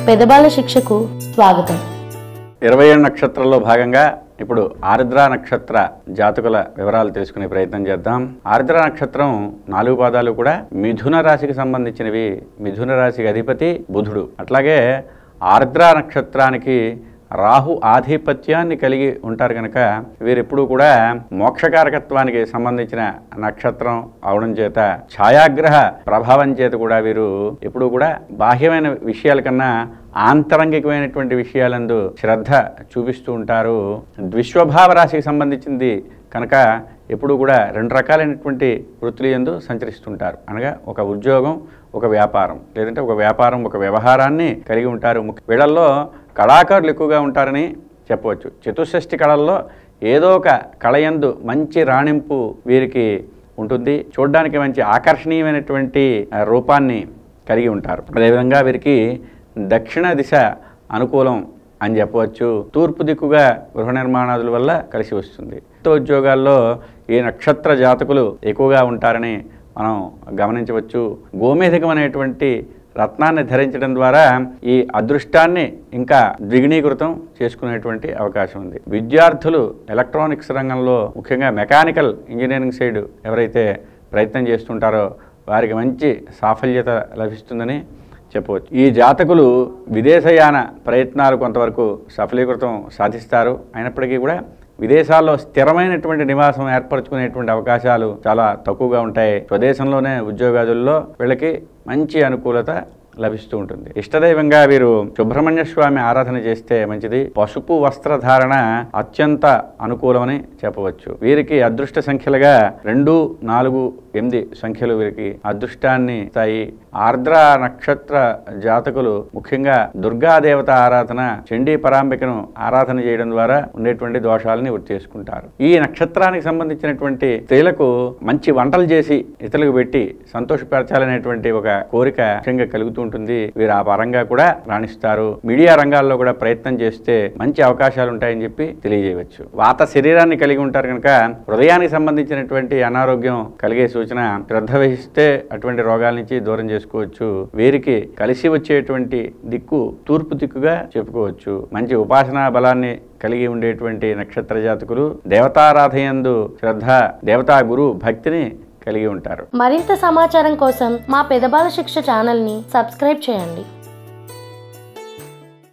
పెదబాల శిక్షకు స్వాగతం ఇరవై ఏడు నక్షత్రంలో భాగంగా ఇప్పుడు ఆర్ద్ర నక్షత్ర జాతకుల వివరాలు తెలుసుకునే ప్రయత్నం చేద్దాం ఆర్ద్ర నక్షత్రం నాలుగు పాదాలు కూడా మిథున రాశికి సంబంధించినవి మిథున రాశికి అధిపతి బుధుడు అట్లాగే ఆర్ద్ర నక్షత్రానికి రాహు ఆధిపత్యాన్ని కలిగి ఉంటారు కనుక వీరెప్పుడు కూడా మోక్షకారకత్వానికి సంబంధించిన నక్షత్రం అవడం చేత ఛాయాగ్రహ ప్రభావం చేత కూడా వీరు ఎప్పుడు కూడా బాహ్యమైన విషయాల కన్నా ఆంతరంగికమైనటువంటి విషయాలందు శ్రద్ధ చూపిస్తూ ఉంటారు ద్విశ్వభావ రాశికి సంబంధించింది కనుక ఎప్పుడు కూడా రెండు రకాలైనటువంటి వృత్తులు ఎందు సంచరిస్తుంటారు అనగా ఒక ఉద్యోగం ఒక వ్యాపారం లేదంటే ఒక వ్యాపారం ఒక వ్యవహారాన్ని కలిగి ఉంటారు ముఖ్య- వీళ్ళల్లో కళాకారులు ఎక్కువగా ఉంటారని చెప్పవచ్చు చతుషష్ఠి కళల్లో ఏదో ఒక కళయందు మంచి రాణింపు వీరికి ఉంటుంది చూడడానికి మంచి ఆకర్షణీయమైనటువంటి ఆ, రూపాన్ని కలిగి ఉంటారు అదేవిధంగా వీరికి దక్షిణ దిశ అనుకూలం అని చెప్పవచ్చు తూర్పు దిక్కుగా గృహ నిర్మాణాదుల వల్ల కలిసి వస్తుంది ప్రభుత్వ ఉద్యోగాల్లో ఈ నక్షత్ర జాతకులు ఎక్కువగా ఉంటారని మనం గమనించవచ్చు గోమేధికం అనేటువంటి రత్నాన్ని ధరించడం ద్వారా ఈ అదృష్టాన్ని ఇంకా ద్విగుణీకృతం చేసుకునేటువంటి అవకాశం ఉంది విద్యార్థులు ఎలక్ట్రానిక్స్ రంగంలో ముఖ్యంగా మెకానికల్ ఇంజనీరింగ్ సైడ్ ఎవరైతే ప్రయత్నం చేస్తుంటారో వారికి మంచి సాఫల్యత లభిస్తుందని చెప్పవచ్చు ఈ జాతకులు విదేశయాన ప్రయత్నాలు కొంతవరకు సఫలీకృతం సాధిస్తారు అయినప్పటికీ కూడా విదేశాల్లో స్థిరమైనటువంటి నివాసం ఏర్పరచుకునేటువంటి అవకాశాలు చాలా తక్కువగా ఉంటాయి స్వదేశంలోనే ఉద్యోగాదుల్లో వీళ్ళకి మంచి అనుకూలత లభిస్తూ ఉంటుంది ఇష్టదైవంగా వీరు సుబ్రహ్మణ్య స్వామి ఆరాధన చేస్తే మంచిది పసుపు వస్త్రధారణ అత్యంత అనుకూలమని చెప్పవచ్చు వీరికి అదృష్ట సంఖ్యలుగా రెండు నాలుగు ఎనిమిది సంఖ్యలు వీరికి అదృష్టాన్ని ఇస్తాయి ఆర్ద్ర నక్షత్ర జాతకులు ముఖ్యంగా దుర్గాదేవత ఆరాధన చండీ పరాంబికను ఆరాధన చేయడం ద్వారా ఉండేటువంటి దోషాలని వృత్తి చేసుకుంటారు ఈ నక్షత్రానికి సంబంధించినటువంటి స్త్రీలకు మంచి వంటలు చేసి ఇతరులకు పెట్టి సంతోషపరచాలనేటువంటి ఒక కోరిక ముఖ్యంగా కలుగుతూ ఉంటుంది వీరు ఆ పరంగా కూడా రాణిస్తారు మీడియా రంగాల్లో కూడా ప్రయత్నం చేస్తే మంచి అవకాశాలు ఉంటాయని చెప్పి తెలియజేయవచ్చు వాత శరీరాన్ని కలిగి ఉంటారు కనుక హృదయానికి సంబంధించినటువంటి అనారోగ్యం కలిగే సూచన శ్రద్ధ వహిస్తే అటువంటి రోగాల నుంచి దూరం చేసుకోవచ్చు వీరికి కలిసి వచ్చేటువంటి దిక్కు తూర్పు దిక్కుగా చెప్పుకోవచ్చు మంచి ఉపాసనా బలాన్ని కలిగి ఉండేటువంటి నక్షత్ర జాతకులు దేవతారాధయందు శ్రద్ధ దేవతా గురు భక్తిని కలిగి ఉంటారు మరింత సమాచారం కోసం మా పెదబాల శిక్ష ఛానల్ని సబ్స్క్రైబ్ చేయండి